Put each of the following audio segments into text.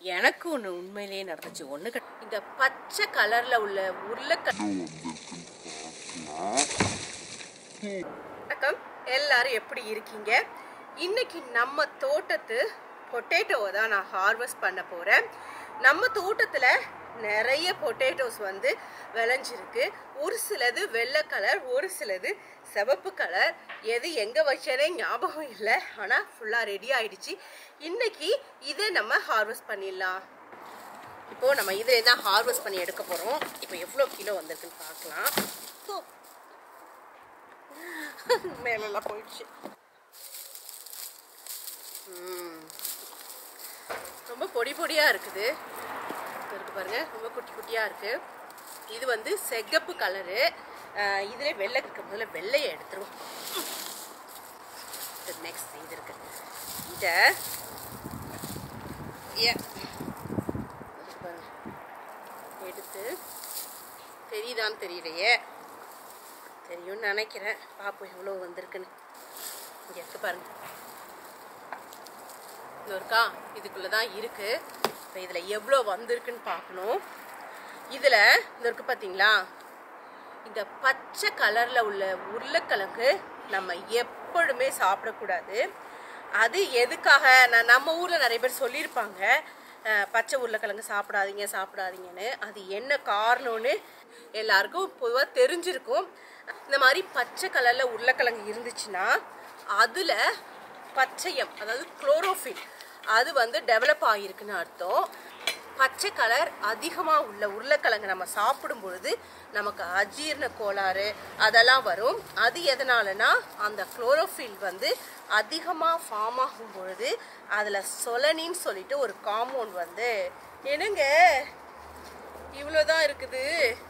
எனக்கு ஒன்று உண்மையிலேயே நடந்துச்சு ஒன்று இந்த பச்சை கலர்ல உள்ள உருளைக்கிழங்கு வணக்கம் எல்லாரும் எப்படி இருக்கீங்க இன்னைக்கு நம்ம தோட்டத்து பொட்டேட்டோவை தான் நான் ஹார்வெஸ்ட் பண்ண போகிறேன் நம்ம தோட்டத்தில் நிறைய பொட்டேட்டோஸ் வந்து விளைஞ்சிருக்கு ஒரு சிலது வெள்ளை கலர் ஒரு சிலது சிவப்பு கலர் எது எங்கே வச்சேனே ஞாபகம் இல்லை ஆனால் ஃபுல்லாக ரெடி ஆயிடுச்சு இன்னைக்கு இதை நம்ம ஹார்வெஸ்ட் பண்ணிடலாம் இப்போது நம்ம இதில் தான் ஹார்வெஸ்ட் பண்ணி எடுக்க போகிறோம் இப்போ எவ்வளோ கிலோ வந்திருக்குன்னு பார்க்கலாம் ஓ மேலெல்லாம் போயிடுச்சு ம். ரொம்ப பொடி பொடியாக இருக்குது இங்க இருக்கு பாருங்க ரொம்ப குட்டி குட்டியாக இருக்கு இது வந்து செகப்பு கலரு இதிலே வெள்ளை இருக்க முதல்ல வெள்ளையை எடுத்துருவோம் நெக்ஸ்ட் இது இருக்கு இதை ஏ இருக்கு பாருங்க. எடுத்து தெரியுதான்னு தெரியலையே தெரியும்னு நினைக்கிறேன் பார்ப்போம் எவ்வளோ வந்திருக்குன்னு இங்கே இருக்கு பாருங்க இது இருக்கா இதுக்குள்ளே தான் இருக்கு இப்போ இதில் எவ்வளோ வந்திருக்குன்னு பார்க்கணும் இதில் இந்த இருக்கு பார்த்தீங்களா இந்த பச்சை கலரில் உள்ள உருளைக்கிழங்கு நம்ம எப்பொழுதுமே சாப்பிடக்கூடாது அது எதுக்காக நான் நம்ம ஊரில் நிறைய பேர் சொல்லியிருப்பாங்க அஹ், பச்சை உருளைக்கிழங்கு சாப்பிடாதீங்க சாப்பிடாதீங்கன்னு அது என்ன காரணம்னு எல்லாருக்கும் பொதுவாக தெரிஞ்சிருக்கும் இந்த மாதிரி பச்சை கலரில் உருளைக்கிழங்கு இருந்துச்சுன்னா அதில் பச்சையம் அதாவது குளோரோஃபில் அது வந்து டெவலப் ஆகிருக்குன்னு அர்த்தம் பச்சை கலர் அதிகமாக உள்ள உருளைக்கிழங்கு நம்ம சாப்பிடும் பொழுது நமக்கு அஜீரண கோளாறு அதெல்லாம் வரும் அது எதனாலனா அந்த குளோரோஃபில் வந்து அதிகமாக ஃபார்ம் ஆகும் பொழுது அதில் சொலனின்னு சொல்லிட்டு ஒரு காம்பவுண்ட் வந்து என்னங்க இவ்வளோதான் இருக்குது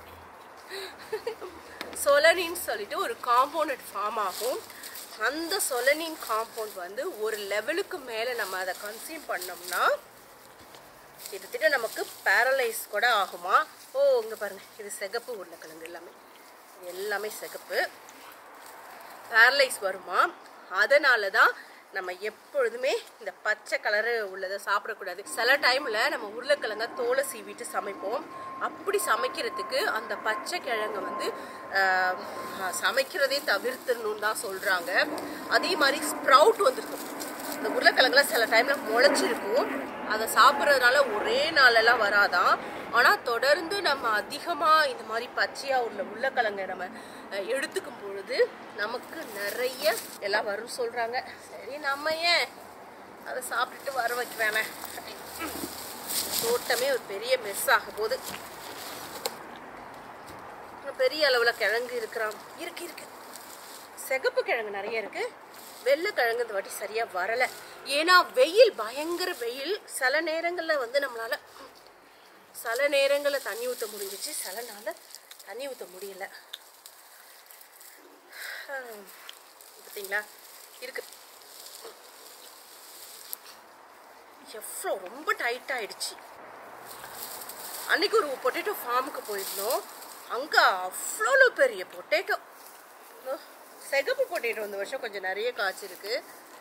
சொலனின்னு சொல்லிட்டு ஒரு காம்பவுண்ட் ஃபார்ம் ஆகும் அந்த சொலனின் காம்பவுண்ட் வந்து ஒரு லெவலுக்கு மேலே நம்ம அதை கன்சியூம் பண்ணோம்னா கிட்டத்தட்ட நமக்கு பேரலைஸ் கூட ஆகுமா ஓ இங்கே பாருங்க இது சிகப்பு உருளைக்கிழங்கு எல்லாமே இது எல்லாமே சிகப்பு பேரலைஸ் வருமா அதனால தான் நம்ம எப்பொழுதுமே இந்த பச்சை கலரு உள்ளதை சாப்பிடக்கூடாது சில டைமில் நம்ம உருளைக்கிழங்க தோலை சீவிட்டு சமைப்போம் அப்படி சமைக்கிறதுக்கு அந்த பச்சை கிழங்கு வந்து ஆஹ், சமைக்கிறதே தவிர்த்துடணும்னு தான் சொல்கிறாங்க அதே மாதிரி ஸ்ப்ரவுட் வந்துருக்கும் இந்த உருளைக்கிழங்குலாம் சில டைமில் முளைச்சிருக்கும் அதை சாப்பிட்றதுனால ஒரே நாளெல்லாம் வராதான் ஆனால் தொடர்ந்து நம்ம அதிகமாக இந்த மாதிரி பச்சையாக உள்ள உருளைக்கிழங்கை நம்ம அஹ், எடுத்துக்கும் பொழுது நமக்கு நிறைய எல்லாம் வரும்னு சொல்கிறாங்க சரி நம்ம ஏன் அதை சாப்பிட்டுட்டு வர வைக்க வேணாம் தோட்டமே ஒரு பெரிய மெஸ் ஆக போகுது இன்னும் பெரிய அளவில் கிழங்கு இருக்கிறான் இருக்கு இருக்கு சிகப்பு கிழங்கு நிறைய இருக்கு வெள்ளை கிழங்கு இந்த வாட்டி சரியா வரல ஏன்னா வெயில் பயங்கர வெயில் சில நேரங்களில் வந்து நம்மளால சில நேரங்களில் தண்ணி ஊற்ற முடிஞ்சிச்சு சில நாளில் தண்ணி ஊற்ற முடியல ஹம், பார்த்தீங்களா இருக்கு எவ்வளோ ரொம்ப டைட் ஆயிடுச்சு அன்னைக்கு ஒரு பொட்டேட்டோ ஃபார்முக்கு போயிருந்தோம் அங்கே அவ்வளோ பெரிய பொட்டேட்டோ சிகப்பு பொட்டேட்டோ இந்த வருஷம் கொஞ்சம் நிறைய காய்ச்சிருக்கு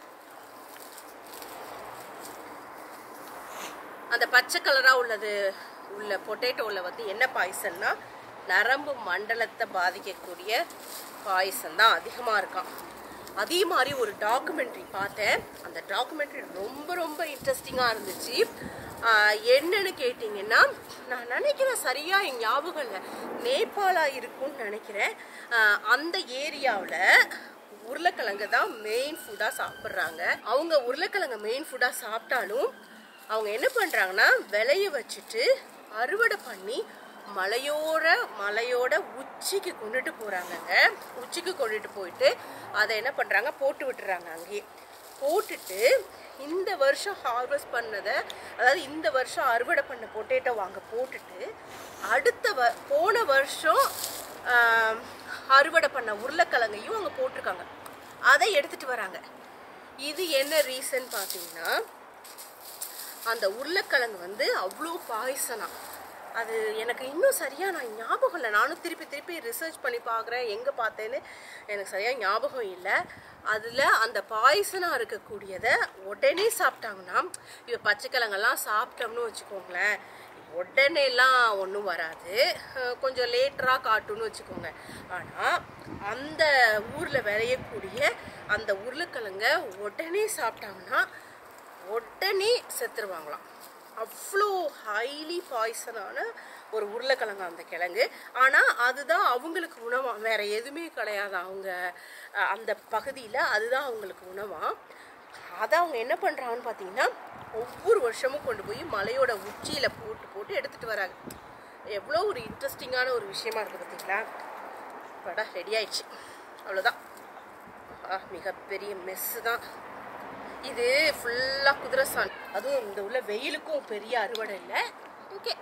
அந்த பச்சை கலராக உள்ளது உள்ள பொட்டேட்டோவில் வந்து என்ன பாய்சன்னா நரம்பு மண்டலத்தை பாதிக்கக்கூடிய பாய்சன் தான் அதிகமாக இருக்கான் அதே மாதிரி ஒரு டாக்குமெண்ட்ரி பார்த்தேன் அந்த டாக்குமெண்ட்ரி ரொம்ப ரொம்ப இன்ட்ரெஸ்டிங்காக இருந்துச்சு ஆஹ் என்னன்னு கேட்டிங்கன்னா நான் நினைக்கிறேன் சரியாக என் ஞாபகம் இல்லை நேபாளா இருக்கும்னு நினைக்கிறேன் ஆஹ் அந்த ஏரியாவில் உருளைக்கிழங்கு தான் மெயின் ஃபுட்டாக சாப்பிட்றாங்க அவங்க உருளைக்கிழங்கு மெயின் ஃபுட்டாக சாப்பிட்டாலும் அவங்க என்ன பண்ணுறாங்கன்னா விளைய வச்சுட்டு அறுவடை பண்ணி மலையோர மலையோட உச்சிக்கு கொண்டுட்டு போகிறாங்கங்க உச்சிக்கு கொண்டுட்டு போயிட்டு அதை என்ன பண்ணுறாங்க போட்டு விட்டுறாங்க அங்கேயே போட்டுட்டு இந்த வருஷம் ஹார்வெஸ்ட் பண்ணதை அதாவது இந்த வருஷம் அறுவடை பண்ண பொட்டேட்டோ வாங்க போட்டுட்டு அடுத்த வ போன வருஷம் ஆம், அறுவடை பண்ண உருளைக்கிழங்கையும் அங்கே போட்டிருக்காங்க அதை எடுத்துட்டு வராங்க இது என்ன ரீசன் பார்த்தீங்கன்னா அந்த உருளைக்கிழங்கு வந்து அவ்வளோ பாய்சனா அது எனக்கு இன்னும் சரியாக நான் ஞாபகம் இல்லை நானும் திருப்பி திருப்பி ரிசர்ச் பண்ணி பார்க்குறேன் எங்கே பார்த்தேன்னு எனக்கு சரியாக ஞாபகம் இல்லை அதில் அந்த பாய்சனாக இருக்கக்கூடியதை உடனே சாப்பிட்டாங்கன்னா இப்போ பச்சைக்கிழங்கெல்லாம் சாப்பிட்டோம்னு வச்சுக்கோங்களேன் உடனேலாம் ஒன்றும் வராது அஹ் கொஞ்சம் லேட்டராக காட்டும்னு வச்சுக்கோங்க ஆனால் அந்த ஊரில் விளையக்கூடிய அந்த உருளைக்கிழங்க உடனே சாப்பிட்டாங்கன்னா உடனே செத்துருவாங்களாம் அவ்வளோ ஹைலி பாய்சனான ஒரு உருளைக்கிழங்கு அந்த கிழங்கு ஆனால் அதுதான் அவங்களுக்கு உணவா வேற எதுவுமே கிடையாது அவங்க அஹ், அந்த பகுதியில் அதுதான் அவங்களுக்கு உணவா அதை அவங்க என்ன பண்ணுறாங்கன்னு பார்த்தீங்கன்னா ஒவ்வொரு வருஷமும் கொண்டு போய் மலையோட உச்சியில் போட்டு போட்டு எடுத்துகிட்டு வராங்க எவ்வளோ ஒரு இன்ட்ரெஸ்டிங்கான ஒரு விஷயமா இருக்குது பார்த்தீங்களா படா ரெடி ஆயிடுச்சு அவ்வளோதான் ஆ, மிகப்பெரிய மெஸ்ஸு தான் இது ஃபுல்லாக குதிரைசான் அதுவும் இந்த உள்ள வெயிலுக்கும் பெரிய அறுவடை இல்லை ஓகே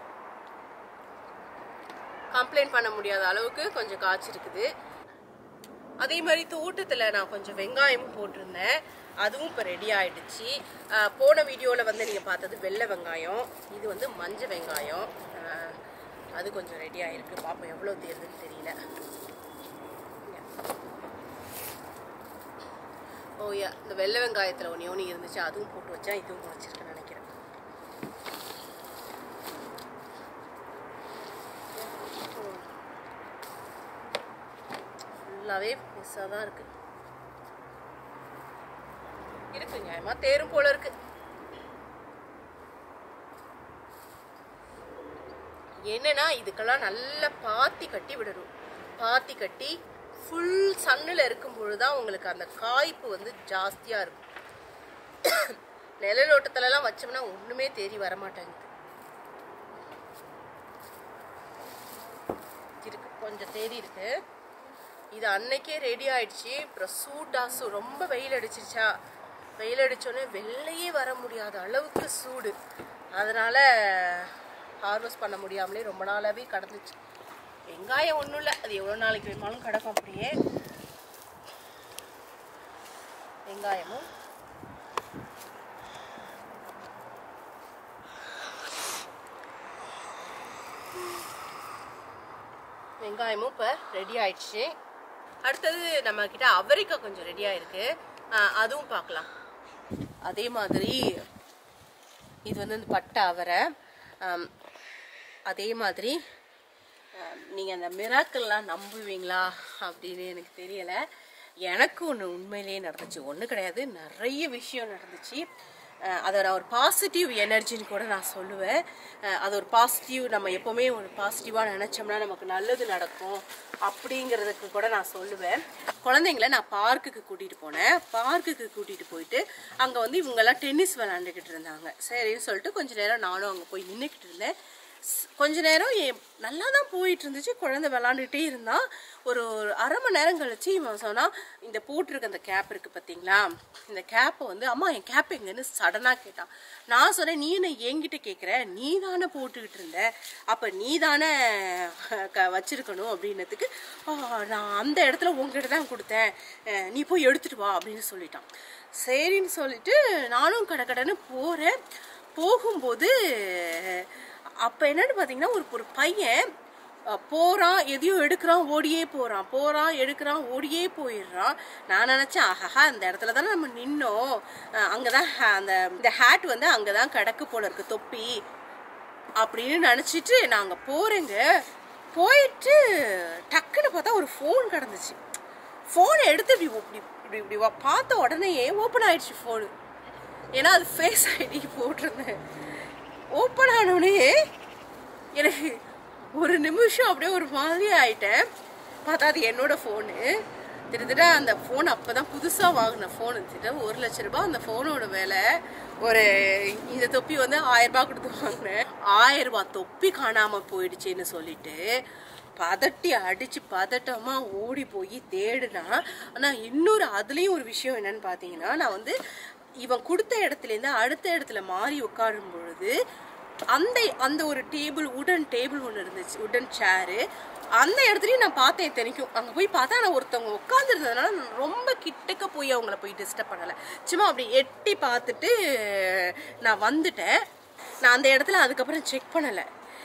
கம்ப்ளைண்ட் பண்ண முடியாத அளவுக்கு கொஞ்சம் காய்ச்சிருக்குது அதே மாதிரி தோட்டத்தில் நான் கொஞ்சம் வெங்காயமும் போட்டிருந்தேன் அதுவும் இப்போ ரெடி ஆயிடுச்சு அஹ் போன வீடியோவில் வந்து நீங்கள் பார்த்தது வெள்ளை வெங்காயம் இது வந்து மஞ்சள் வெங்காயம் அஹ் அது கொஞ்சம் ரெடி ஆயிருக்கு பார்ப்போம் எவ்வளோ தேருதுன்னு தெரியல ஓ யா இந்த வெள்ளை வெங்காயத்தில் ஒன்று ஒன்று இருந்துச்சு அதுவும் போட்டு வச்சேன் இதுவும் வச்சிருக்கேன்னு நினைக்கிறேன் ஃபுல்லாகவே மிஸ்ஸாக தான் இருக்கு இருக்கு நியாயமா தேரும் போல இருக்கு என்னன்னா இதுக்கெல்லாம் நல்லா பாத்தி கட்டி விடணும் பாத்தி கட்டி ஃபுல் சன்னில் இருக்கும் பொழுதுதான் உங்களுக்கு அந்த காய்ப்பு வந்து ஜாஸ்தியாக இருக்கும் நிழலோட்டத்துலலாம் வச்சோம்னா ஒன்றுமே தேறி வர மாட்டேங்குது இருக்கு கொஞ்சம் தேறி இருக்கு இது அன்னைக்கே ரெடி ஆயிடுச்சு அப்புறம் சூடாசு ரொம்ப வெயில் அடிச்சிருச்சா வெயில் அடிச்சோடனே வெளியே வர முடியாத அளவுக்கு சூடு அதனால ஹார்வெஸ்ட் பண்ண முடியாமலே ரொம்ப நாளாவே கடந்துச்சு வெங்காயம் ஒன்றும் இல்லை அது எவ்வளோ நாளைக்கு வேணுமாலும் கிடக்கும் அப்படியே வெங்காயமும் வெங்காயமும் இப்போ ரெடி ஆயிடுச்சு அடுத்தது நம்ம கிட்ட அவரைக்காய் கொஞ்சம் ரெடி ஆயிருக்கு ஆஹ் அதுவும் பார்க்கலாம் அதே மாதிரி இது வந்து இந்த பட்டை அவரை ஆம், அதே மாதிரி நீங்கள் அந்த மிராக்கள்லாம் நம்புவீங்களா அப்படின்னு எனக்கு தெரியலை எனக்கு ஒன்று உண்மையிலேயே நடந்துச்சு ஒன்று கிடையாது நிறைய விஷயம் நடந்துச்சு அஹ் அதை நான் ஒரு பாசிட்டிவ் எனர்ஜின்னு கூட நான் சொல்லுவேன் அஹ் அது ஒரு பாசிட்டிவ் நம்ம எப்போவுமே ஒரு பாசிட்டிவாக நினச்சோம்னா நமக்கு நல்லது நடக்கும் அப்படிங்கிறதுக்கு கூட நான் சொல்லுவேன் குழந்தைங்கள நான் பார்க்குக்கு கூட்டிகிட்டு போனேன் பார்க்குக்கு கூட்டிகிட்டு போயிட்டு அங்கே வந்து இவங்கெல்லாம் டென்னிஸ் விளாண்டுக்கிட்டு இருந்தாங்க சரின்னு சொல்லிட்டு கொஞ்ச நேரம் நானும் அங்கே போய் நின்றுக்கிட்டு இருந்தேன் ஸ்- கொஞ்ச நேரம் என் நல்லா தான் போயிட்டு இருந்துச்சு குழந்தை விளாண்டுட்டே இருந்தான் ஒரு ஒரு அரை மணி நேரம் கழிச்சு இவன் சொன்னான் இந்த போட்டிருக்க அந்த கேப் இருக்கு பார்த்தீங்களா இந்த கேப்பை வந்து அம்மா என் கேப் எங்கன்னு சடனாக கேட்டான் நான் சொன்னேன் நீ என்ன என்கிட்ட கேட்குற நீ தானே போட்டுக்கிட்டு இருந்த அப்போ நீ தானே க வச்சிருக்கணும் அப்படின்னதுக்கு "ஆ, நான் அந்த இடத்துல உங்ககிட்ட தான் கொடுத்தேன் அஹ், நீ போய் எடுத்துட்டு வா அப்படின்னு சொல்லிட்டான் சரின்னு சொல்லிட்டு நானும் கடை கடைன்னு போகிறேன் போகும்போது அப்போ என்னன்னு பார்த்தீங்கன்னா ஒரு ஒரு பையன் அஹ், போறான் எதையோ எடுக்கிறான் ஓடியே போறான் போறான் எடுக்கிறான் ஓடியே போயிடுறான் நான் நினைச்சேன் ஆஹா இந்த இடத்துல தானே நம்ம நின்னோம் அஹ், அங்கதான் ha- அந்த இந்த ஹேட் வந்து அங்கதான் கிடக்கு போல இருக்கு தொப்பி அப்படின்னு நினச்சிட்டு நாங்கள் போகிறேங்க போயிட்டு டக்குன்னு பார்த்தா ஒரு ஃபோன் கிடந்துச்சு ஃபோனை எடுத்து இப்படி இப்படி இப்படி இப்படி வா- பார்த்த உடனேயே ஓப்பன் ஆயிடுச்சு ஃபோனு ஏன்னா அது ஃபேஸ் ஐடி போட்டிருந்தேன் ஓப்பன் ஆனோடனே எனக்கு ஒரு நிமிஷம் அப்படியே ஒரு மாதிரி ஆயிட்டேன் பார்த்தா அது என்னோட ஃபோனு கிட்டத்தட்ட அந்த ஃபோன் அப்போ தான் புதுசாக வாங்கின ஃபோனு கிட்ட ஒரு லட்ச ரூபாய் அந்த ஃபோனோட விலை ஒரு இந்த தொப்பி வந்து ஆயிரம் ரூபாய் கொடுத்து வாங்கினேன் ஆயிரம் ரூபாய் தொப்பி காணாமல் போயிடுச்சுன்னு சொல்லிட்டு பதட்டி அடிச்சு பதட்டமா ஓடி போய் தேடுனா ஆனா இன்னொரு அதுலயும் ஒரு விஷயம் என்னன்னு பாத்தீங்கன்னா நான் வந்து இவன் கொடுத்த இடத்துல இருந்து அடுத்த இடத்துல மாறி உட்காரும் பொழுது அந்த அந்த ஒரு டேபிள் உடன் டேபிள் ஒன்று இருந்துச்சு உடன் சேரு அந்த இடத்துலயும் நான் பார்த்தேன் இத்தனைக்கும் அங்கே போய் பார்த்தா நான் ஒருத்தவங்க உட்காந்துருந்ததுனால நான் ரொம்ப கிட்டக்க போய் அவங்கள போய் டிஸ்டர்ப் பண்ணலை சும்மா அப்படி எட்டி பார்த்துட்டு நான் வந்துட்டேன் நான் அந்த இடத்துல அதுக்கப்புறம் செக் பண்ணலை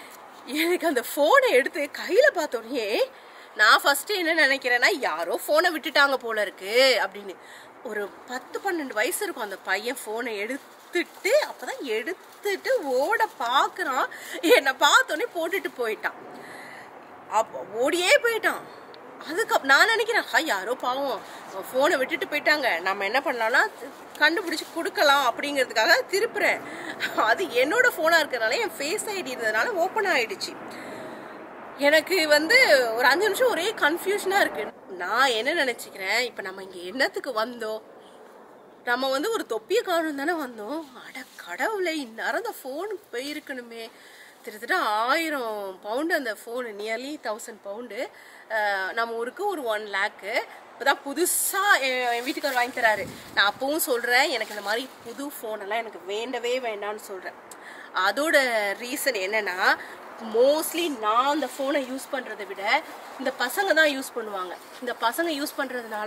எனக்கு அந்த ஃபோனை எடுத்து கையில் பார்த்தோன்னே நான் ஃபஸ்ட்டு என்ன நினைக்கிறேன்னா யாரோ ஃபோனை விட்டுட்டாங்க போல இருக்கு அப்படின்னு ஒரு பத்து பன்னெண்டு வயசு இருக்கும் அந்த பையன் ஃபோனை எடுத்துட்டு அப்பதான் எடுத்துட்டு ஓட பார்க்குறான் என்னை பார்த்தோன்னே போட்டுட்டு போயிட்டான் அப்போ ஓடியே போயிட்டான் அதுக்கு நான் நினைக்கிறேன் ஹா யாரோ பாவம் ஃபோனை விட்டுட்டு போயிட்டாங்க நம்ம என்ன பண்ணலாம்னா கண்டுபிடிச்சி கொடுக்கலாம் அப்படிங்கிறதுக்காக திருப்புறேன் அது என்னோட ஃபோனாக இருக்கிறதுனால என் ஃபேஸ் ஐடி இருந்ததுனால ஓப்பன் ஆயிடுச்சு எனக்கு வந்து ஒரு அஞ்சு நிமிஷம் ஒரே கன்ஃபியூஷனாக இருக்கு நான் என்ன நினச்சிக்கிறேன் இப்போ நம்ம இங்கே என்னத்துக்கு வந்தோம் நம்ம வந்து ஒரு தொப்பியை காணும் தானே வந்தோம் அட கடவுளை இந்நேரம் அந்த ஃபோன் போயிருக்கணுமே கிட்டத்தட்ட ஆயிரம் பவுண்டு அந்த ஃபோனு நியர்லி தௌசண்ட் பவுண்டு நம்ம ஊருக்கு ஒரு ஒன் லேக்கு இப்போதான் புதுசாக என் வீட்டுக்கார் வாங்கி தராரு நான் அப்பவும் சொல்கிறேன் எனக்கு இந்த மாதிரி புது ஃபோனெல்லாம் எனக்கு வேண்டவே வேண்டாம்னு சொல்கிறேன் அதோட ரீசன் என்னன்னா மோஸ்ட்லி நான் அந்த ஃபோனை யூஸ் பண்ணுறதை விட இந்த பசங்க தான் யூஸ் பண்ணுவாங்க இந்த பசங்க யூஸ் பண்ணுறதுனால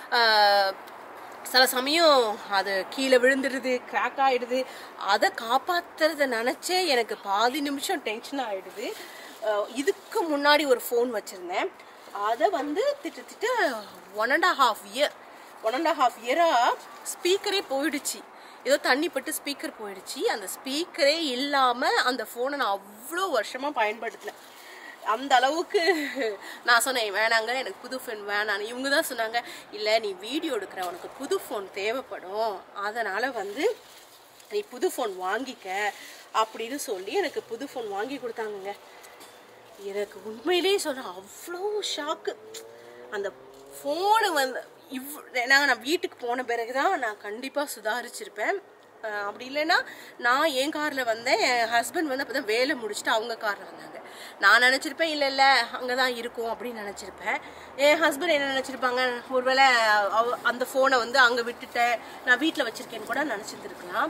சில சமயம் அது கீழே விழுந்துடுது கிராக் ஆகிடுது அதை காப்பாற்றுறத நினச்சே எனக்கு பாதி நிமிஷம் டென்ஷன் ஆகிடுது இதுக்கு முன்னாடி ஒரு ஃபோன் வச்சுருந்தேன் அதை வந்து திட்டத்திட்ட one and half year one and half இயராக ஸ்பீக்கரே போயிடுச்சு ஏதோ தண்ணி பட்டு ஸ்பீக்கர் போயிடுச்சு அந்த ஸ்பீக்கரே இல்லாமல் அந்த ஃபோனை நான் அவ்வளோ வருஷமாக பயன்படுத்தினேன் அந்த அளவுக்கு நான் சொன்னேன் வேணாங்க எனக்கு புது ஃபோன் வேணான்னு இவங்க தான் சொன்னாங்க இல்லை நீ வீடியோ எடுக்கிற உனக்கு புது ஃபோன் தேவைப்படும் அதனால் வந்து நீ புது ஃபோன் வாங்கிக்க அப்படின்னு சொல்லி எனக்கு புது ஃபோன் வாங்கி கொடுத்தாங்கங்க எனக்கு உண்மையிலேயே சொல்கிறேன் அவ்வளோ ஷாக்கு அந்த ஃபோனு வந்து இவ் நான் நான் வீட்டுக்கு போன பிறகு தான் நான் கண்டிப்பாக சுதாரிச்சிருப்பேன் அஹ் அப்படி இல்லைன்னா நான் என் காரில் வந்தேன் என் ஹஸ்பண்ட் வந்து அப்போ தான் வேலை முடிச்சுட்டு அவங்க காரில் வந்தாங்க நான் நினச்சிருப்பேன் இல்லை இல்லை அங்கே தான் இருக்கும் அப்படின்னு நினச்சிருப்பேன் என் ஹஸ்பண்ட் என்ன நினச்சிருப்பாங்க ஒருவேளை அவ அந்த ஃபோனை வந்து அங்கே விட்டுட்டேன் நான் வீட்டில் வச்சுருக்கேன்னு கூட நினச்சிருந்துருக்கலாம்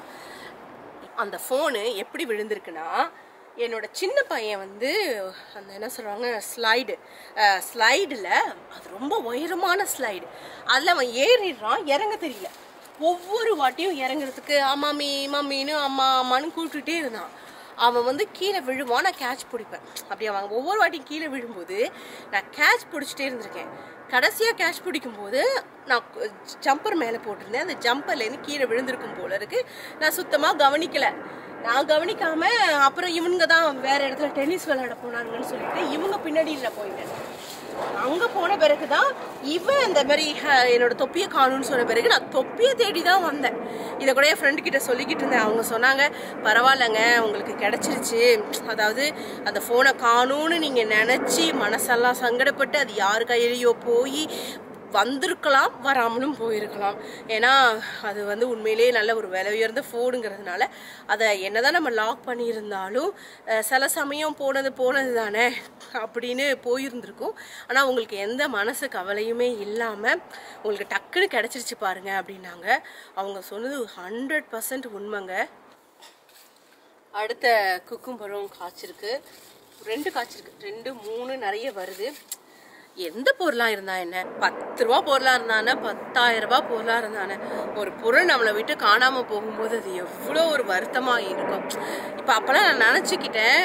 அந்த ஃபோனு எப்படி விழுந்திருக்குன்னா என்னோட சின்ன பையன் வந்து அந்த என்ன சொல்கிறாங்க ஸ்லைடு ஸ்லைடில் அது ரொம்ப உயரமான ஸ்லைடு அதில் அவன் ஏறிடுறான் இறங்க தெரியல ஒவ்வொரு வாட்டியும் இறங்குறதுக்கு அம்மாமி மம்மின்னு அம்மா அம்மான்னு கூப்பிட்டுட்டே இருந்தான் அவன் வந்து கீழே விழுவான் நான் கேட்ச் பிடிப்பேன் அப்படி அவன் ஒவ்வொரு வாட்டியும் கீழே விழும்போது நான் கேட்ச் பிடிச்சிட்டே இருந்திருக்கேன் கடைசியாக கேட்ச் பிடிக்கும்போது நான் ஜம்பர் மேலே போட்டிருந்தேன் அந்த ஜம்பர்லேருந்து கீழே விழுந்திருக்கும் போல இருக்கு நான் சுத்தமாக கவனிக்கல நான் கவனிக்காம அப்புறம் இவனுங்க தான் வேற இடத்துல டென்னிஸ் விளையாட போனாங்கன்னு சொல்லிட்டு இவங்க பின்னாடி நான் போயிட்டேன் அங்க போன பிறகுதான் இவன் இந்த மாதிரி அஹ், என்னோட தொப்பியை காணும்னு சொன்ன பிறகு நான் தொப்பியை தேடி தான் வந்தேன் இதை கூட என் ஃப்ரெண்டு கிட்ட சொல்லிக்கிட்டு இருந்தேன் அவங்க சொன்னாங்க பரவாயில்லைங்க உங்களுக்கு கிடைச்சிருச்சு அதாவது அந்த ஃபோனை காணும்னு நீங்க நினைச்சு மனசெல்லாம் சங்கடப்பட்டு அது யார் கையிலையோ போய் வந்திருக்கலாம் வராமலும் போயிருக்கலாம் ஏன்னா அது வந்து உண்மையிலேயே நல்ல ஒரு விலை உயர்ந்த ஃபோனுங்கிறதுனால அதை என்னதான் நம்ம லாக் பண்ணியிருந்தாலும் அஹ், சில சமயம் போனது போனது தானே அப்படின்னு போயிருந்திருக்கும் ஆனால் உங்களுக்கு எந்த மனசு கவலையுமே இல்லாமல் உங்களுக்கு டக்குன்னு கிடச்சிருச்சு பாருங்க அப்படின்னாங்க அவங்க சொன்னது ஹண்ட்ரட் பர்சன்ட் உண்மைங்க அடுத்த குக்கும்பரம் காய்ச்சிருக்கு ரெண்டு காய்ச்சிருக்கு ரெண்டு மூணு நிறைய வருது எந்த பொருளா இருந்தா என்ன பத்து ரூபா பொருளா இருந்தானே பத்தாயிரம் ரூபாய் பொருளா இருந்தானே ஒரு பொருள் நம்மளை விட்டு காணாம போகும்போது அது எவ்வளோ ஒரு வருத்தமா இருக்கும் இப்ப அப்பெல்லாம் நான் நினச்சிக்கிட்டேன்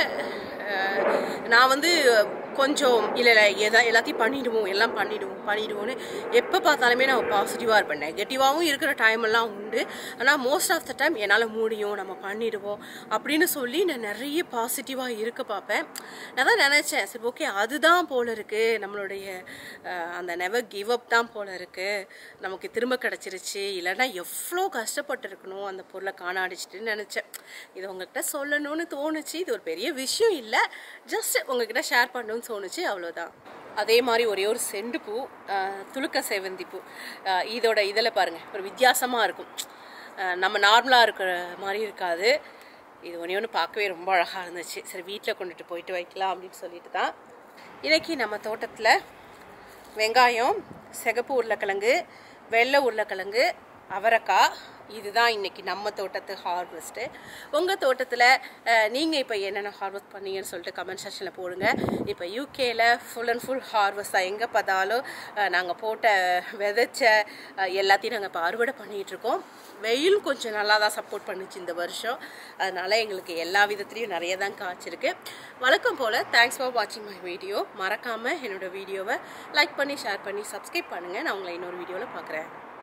நான் வந்து கொஞ்சம் இல்லை இல்லை எதா எல்லாத்தையும் பண்ணிடுவோம் எல்லாம் பண்ணிடுவோம் பண்ணிடுவோன்னு எப்போ பார்த்தாலுமே நான் பாசிட்டிவாக இருப்பேன் நெகட்டிவாகவும் இருக்கிற டைம் எல்லாம் உண்டு ஆனால் மோஸ்ட் ஆஃப் த டைம் என்னால் முடியும் நம்ம பண்ணிடுவோம் அப்படின்னு சொல்லி நான் நிறைய பாசிட்டிவாக இருக்க பார்ப்பேன் நான் தான் நினச்சேன் சரி ஓகே அதுதான் போல இருக்கு நம்மளுடைய அஹ், அந்த நெவர் கிவ் அப் தான் போல இருக்கு நமக்கு திரும்ப கிடச்சிருச்சு இல்லைன்னா எவ்வளோ கஷ்டப்பட்டு இருக்கணும் அந்த பொருளை காணாடிச்சிட்டுன்னு நினச்சேன் இது உங்ககிட்ட சொல்லணும்னு தோணுச்சு இது ஒரு பெரிய விஷயம் இல்லை ஜஸ்ட் உங்ககிட்ட ஷேர் பண்ணணும்னு தோணுச்சு அவ்வளோதான் அதே மாதிரி ஒரே ஒரு செண்டு பூ அஹ், துலுக்க செவந்தி பூ அஹ், இதோட இதில் பாருங்கள் ஒரு வித்தியாசமாக இருக்கும் அஹ், நம்ம நார்மலாக இருக்கிற மாதிரி இருக்காது இது ஒன்றே ஒன்று பார்க்கவே ரொம்ப அழகாக இருந்துச்சு சரி வீட்டில் கொண்டுட்டு போயிட்டு வைக்கலாம் அப்படின்னு சொல்லிட்டு தான் இன்னைக்கு நம்ம தோட்டத்தில் வெங்காயம் சிகப்பு உருளைக்கிழங்கு வெள்ளை உருளைக்கிழங்கு அவரைக்காய் இதுதான் இன்னைக்கு நம்ம தோட்டத்து ஹார்வெஸ்ட்டு உங்கள் தோட்டத்தில் நீங்கள் இப்போ என்னென்ன ஹார்வெஸ்ட் பண்ணீங்கன்னு சொல்லிட்டு கமெண்ட் செக்ஷனில் போடுங்க இப்போ யூகேல ஃபுல் அண்ட் ஃபுல் ஹார்வெஸ்ட்டாக எங்கே பார்த்தாலும் நாங்கள் போட்ட விதைச்ச அஹ், எல்லாத்தையும் நாங்கள் இப்போ அறுவடை பண்ணிகிட்டு இருக்கோம் வெயில் கொஞ்சம் நல்லா தான் சப்போர்ட் பண்ணுச்சு இந்த வருஷம் அதனால எங்களுக்கு எல்லா விதத்துலேயும் நிறைய தான் காய்ச்சிருக்கு வழக்கம் போல் தேங்க்ஸ் ஃபார் வாட்சிங் மை வீடியோ மறக்காமல் என்னோட வீடியோவை லைக் பண்ணி ஷேர் பண்ணி சப்ஸ்கிரைப் பண்ணுங்கள் நான் உங்களை இன்னொரு வீடியோவில் பார்க்குறேன்